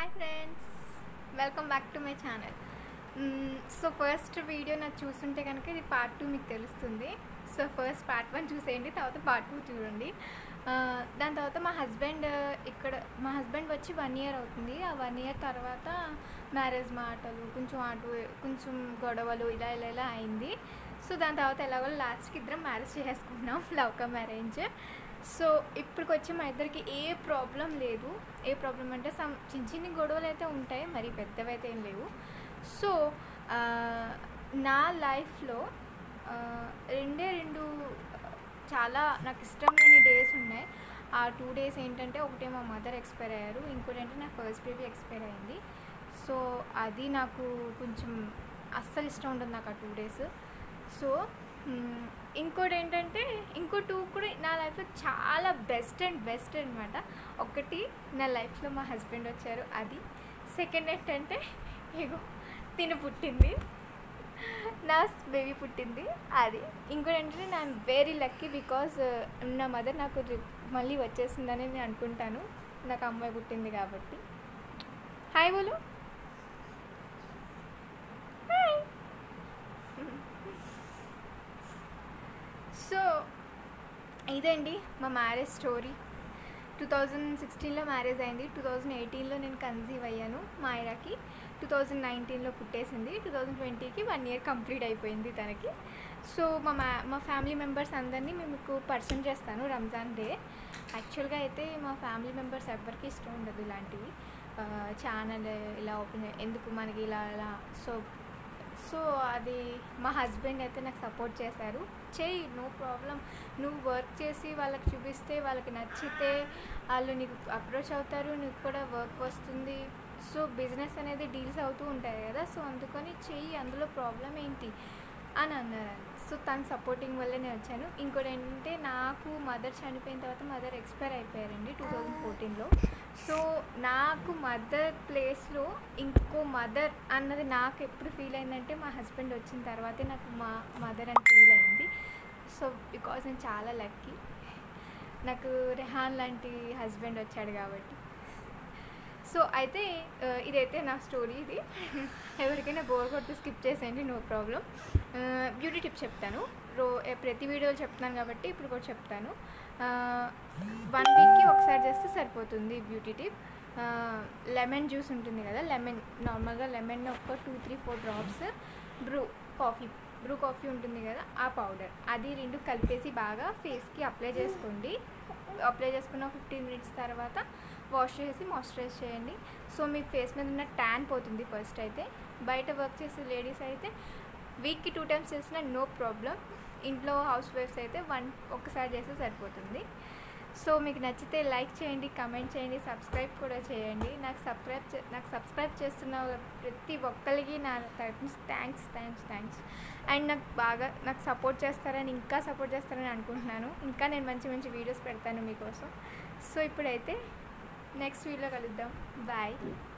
hi friends welcome back to my channel so first video నాకు చూస్తుంటే కనుక ఇది పార్ట్ టూ మీకు తెలుస్తుంది సో ఫస్ట్ పార్ట్ వన్ చూసేయండి తర్వాత పార్ట్ టూ చూడండి ఆ, దాని తర్వాత మా హస్బెండ్ ఇక్కడ మా హస్బెండ్ వచ్చి వన్ ఇయర్ అవుతుంది ఆ వన్ ఇయర్ తర్వాత మ్యారేజ్ మాటలు కొంచెం అటు కొంచెం గొడవలు ఇలా ఇలా ఇలా అయింది సో దాని తర్వాత ఎలాగో లాస్ట్కి ఇద్దరం మ్యారేజ్ చేసుకున్నాం లవ్ కమ్ మ్యారేజ్ సో ఇప్పటికి వచ్చి మా ఇద్దరికి ఏ ప్రాబ్లం లేదు ఏ ప్రాబ్లం అంటే సమ్ చిన్న చిన్న గొడవలు అయితే ఉంటాయి మరి పెద్దవి అయితే ఏం లేవు సో ఆ, నా లైఫ్లో ఆ, రెండే రెండు చాలా నాకు ఇష్టం లేని డేస్ ఉన్నాయి ఆ టూ డేస్ ఏంటంటే ఒకటే మా మదర్ ఎక్స్పైర్ అయ్యారు ఇంకోటి అంటే నా ఫస్ట్ బేబీ ఎక్స్పైర్ అయింది సో అది నాకు కొంచెం అస్సలు ఇష్టం ఉండదు నాకు ఆ టూ డేస్ సో మ్, ఇంకోటి ఏంటంటే ఇంకో టూ కూడా నా లైఫ్లో చాలా బెస్ట్ అండ్ బెస్ట్ అనమాట ఒకటి నా లైఫ్లో మా హస్బెండ్ వచ్చారు అది సెకండ్ ఏంటంటే ఇగో తిను పుట్టింది నా బేబీ పుట్టింది అది ఇంకోటి ఏంటంటే నేను వెరీ లక్కీ బికాజ్ నా మదర్ నాకు రి- మళ్ళీ వచ్చేసిందని నేను అనుకుంటాను నాకు అమ్మాయి పుట్టింది కాబట్టి హాయ్ బోలు హాయ్ సో ఇదండి మా మ్యారేజ్ స్టోరీ టూ థౌజండ్ సిక్స్టీన్లో మ్యారేజ్ అయింది టూ థౌజండ్ ఎయిటీన్లో నేను కన్సీవ్ అయ్యాను మా ఆయనకి టూ థౌజండ్ నైన్టీన్లో పుట్టేసింది టూ థౌజండ్ ట్వంటీకి వన్ ఇయర్ కంప్లీట్ అయిపోయింది తనకి సో మా మా మా ఫ్యామిలీ మెంబర్స్ అందరినీ మేము మీకు పర్సన్ చేస్తాను రంజాన్ డే యాక్చువల్గా అయితే మా ఫ్యామిలీ మెంబర్స్ ఎవరికి ఇష్టం ఉండదు ఇలాంటివి ఛానల్ ఇలా ఓపెన్ ఎందుకు మనకి ఇలా ఇలా సో సో అది మా హస్బెండ్ అయితే నాకు సపోర్ట్ చేశారు చెయ్యి నో ప్రాబ్లం నువ్వు వర్క్ చేసి వాళ్ళకి చూపిస్తే వాళ్ళకి నచ్చితే వాళ్ళు నీకు అప్రోచ్ అవుతారు నీకు కూడా వర్క్ వస్తుంది సో బిజినెస్ అనేది డీల్స్ అవుతూ ఉంటాయి కదా సో అందుకని చెయ్యి అందులో ప్రాబ్లం ఏంటి అని అన్నారు సో తను సపోర్టింగ్ వల్లే నేను వచ్చాను ఇంకోటి ఏంటంటే నాకు మదర్ చనిపోయిన తర్వాత మదర్ ఎక్స్పైర్ అయిపోయారండి టూ థౌజండ్ ఫోర్టీన్లో సో నాకు మదర్ ప్లేస్లో ఇంకో మదర్ అన్నది నాకు ఎప్పుడు ఫీల్ అయిందంటే మా హస్బెండ్ వచ్చిన తర్వాతే నాకు మా మదర్ అని ఫీల్ అయింది సో బికాజ్ నేను చాలా లక్కీ నాకు రెహాన్ లాంటి హస్బెండ్ వచ్చాడు కాబట్టి సో అయితే ఆ, ఇదైతే నా స్టోరీ ఇది ఎవరికైనా బోర్ కొడితే స్కిప్ చేసేయండి నో ప్రాబ్లం బ్యూటీ టిప్ చెప్తాను రో ఏ- ప్రతి వీడియోలో చెప్తున్నాను కాబట్టి ఇప్పుడు కూడా చెప్తాను వన్ వీక్కి ఒకసారి చేస్తే సరిపోతుంది బ్యూటీ టిప్ లెమన్ జ్యూస్ ఉంటుంది కదా లెమన్ నార్మల్గా లెమన్ ఒక two three four drops Bru coffee Bru coffee ఉంటుంది కదా ఆ పౌడర్ అది రెండు కలిపేసి బాగా ఫేస్కి అప్లై చేసుకోండి అప్లై చేసుకున్న ఫిఫ్టీన్ మినిట్స్ తర్వాత వాష్ చేసి మాయిశ్చరైజ్ చేయండి సో మీ ఫేస్ మీద ఉన్న ట్యాన్ పోతుంది ఫస్ట్ అయితే బయట వర్క్ చేసే లేడీస్ అయితే వీక్కి టూ టైమ్స్ చేసినా నో ప్రాబ్లం ఇంట్లో హౌస్ వైఫ్స్ అయితే వన్ ఒక్కసారి చేస్తే సరిపోతుంది సో మీకు నచ్చితే లైక్ చేయండి కమెంట్ చేయండి సబ్స్క్రైబ్ కూడా చేయండి నాకు సబ్స్క్రైబ్ చే- నాకు సబ్స్క్రైబ్ చేస్తున్న ప్రతి ఒక్కరికి నా తరపు నుంచి థ్యాంక్స్ థ్యాంక్స్ థ్యాంక్స్ అండ్ నాకు బాగా నాకు సపోర్ట్ చేస్తారని ఇంకా సపోర్ట్ చేస్తారని అనుకుంటున్నాను ఇంకా నేను మంచి మంచి వీడియోస్ పెడతాను మీకోసం సో ఇప్పుడైతే నెక్స్ట్ వీడియోలో కలుద్దాం బాయ్